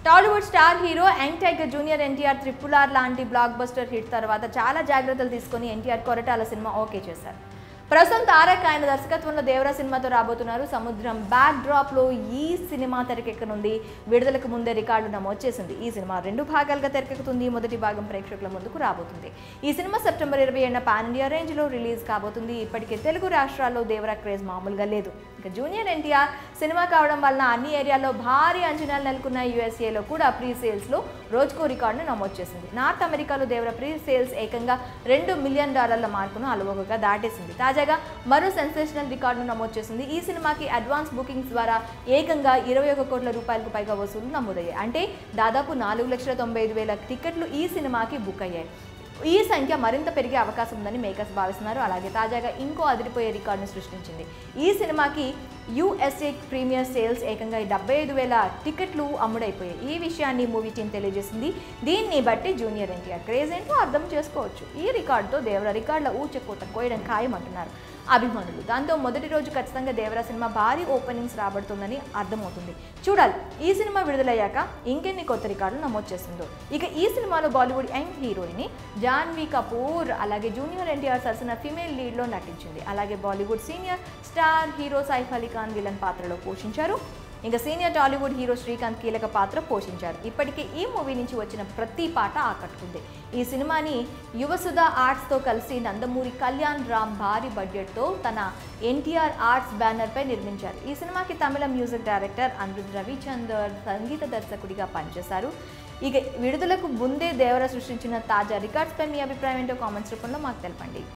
Tollywood star hero young tiger junior NTR triple R లాంటి blockbuster hit తర్వాత చాలా జాగ్రత్తలు తీసుకొని ఎన్టీఆర్ కొరటాల సినిమా ఓకే చేశారు ప్రస్తుతం తారక్ ఆయన దర్శకత్వంలో దేవరా సినిమాతో రాబోతున్నారు సముద్రం బ్యాక్ డ్రాప్ లో ఈ సినిమా తెరకెక్కనుంది విడుదలకు ముందే రికార్డు నమోదు చేసింది ఈ సినిమా రెండు భాగాలుగా తెరకెక్కుతుంది మొదటి భాగం ప్రేక్షకుల ముందుకు రాబోతుంది ఈ సినిమా సెప్టెంబర్ ఇరవై ఏడున పాన్ ఇండియా రేంజ్ లో రిలీజ్ కాబోతుంది ఇప్పటికే తెలుగు రాష్ట్రాల్లో దేవరా క్రేజ్ మామూలుగా లేదు ఇక జూనియర్ ఎన్టీఆర్ సినిమా కావడం వలన అన్ని ఏరియాల్లో భారీ అంచనాలు నెలకొన్న యూఎస్ఏలో కూడా ప్రీ సేల్స్లో రోజుకో రికార్డును నమోదు చేసింది నార్త్ అమెరికాలో దేవర ప్రీ సేల్స్ ఏకంగా రెండు మిలియన్ డాలర్ల మార్కును అలవోకగా దాటేసింది తాజాగా మరో సెన్సేషనల్ రికార్డును నమోదు చేసింది ఈ సినిమాకి అడ్వాన్స్ బుకింగ్స్ ద్వారా ఏకంగా ఇరవై ఒక కోట్ల రూపాయలకు పైగా వసూలు నమోదయ్యాయి అంటే దాదాపు నాలుగు లక్షల తొంభై ఐదు వేల టికెట్లు ఈ సినిమాకి బుక్ అయ్యాయి ఈ సంఖ్య మరింత పెరిగే అవకాశం ఉందని మేకర్స్ భావిస్తున్నారు అలాగే తాజాగా ఇంకో అదిరిపోయే రికార్డును సృష్టించింది ఈ సినిమాకి యుఎస్ఏ ప్రీమియర్ సేల్స్ ఏకంగా డెబ్బై ఐదు వేల టికెట్లు అమ్ముడైపోయాయి ఈ విషయాన్ని మూవీ టీం తెలియజేసింది దీన్ని బట్టి జూనియర్ ఎన్టీఆర్ క్రేజ్ ఏంటో అర్థం చేసుకోవచ్చు ఈ రికార్డుతో దేవర రికార్డుల ఊచకోత కోయడం ఖాయమంటున్నారు అభిమానులు దాంతో మొదటి రోజు ఖచ్చితంగా దేవరా సినిమా భారీ ఓపెనింగ్స్ రాబడుతుందని అర్థమవుతుంది చూడాలి ఈ సినిమా విడుదలయ్యాక ఇంకెన్ని కొత్త రికార్డులు నమోదు చేస్తుందో ఇక ఈ సినిమాలో Bollywood young heroine Janhvi Kapoor అలాగే జూనియర్ ఎన్టీఆర్ సరసన ఫిమేల్ లీడ్లో నటించింది అలాగే Bollywood senior star hero Saif Ali Khan villain పాత్రలో పోషించారు ఇంకా సీనియర్ టాలీవుడ్ హీరో శ్రీకాంత్ కీలక పాత్ర పోషించారు ఇప్పటికే ఈ మూవీ నుంచి వచ్చిన ప్రతి పాట ఆకట్టుకుంది ఈ సినిమాని యువసుధ ఆర్ట్స్తో కలిసి నందమూరి కళ్యాణ్ రామ్ భారీ బడ్జెట్తో తన ఎన్టీఆర్ ఆర్ట్స్ బ్యానర్పై నిర్మించారు ఈ సినిమాకి తమిళ మ్యూజిక్ డైరెక్టర్ అనిరుద్ రవిచందర్ సంగీత దర్శకుడిగా పనిచేశారు ఇక విడుదలకు ముందే దేవర సృష్టించిన తాజా రికార్డ్స్పై మీ అభిప్రాయం ఏంటో కామెంట్స్ రూపంలో మాకు తెలపండి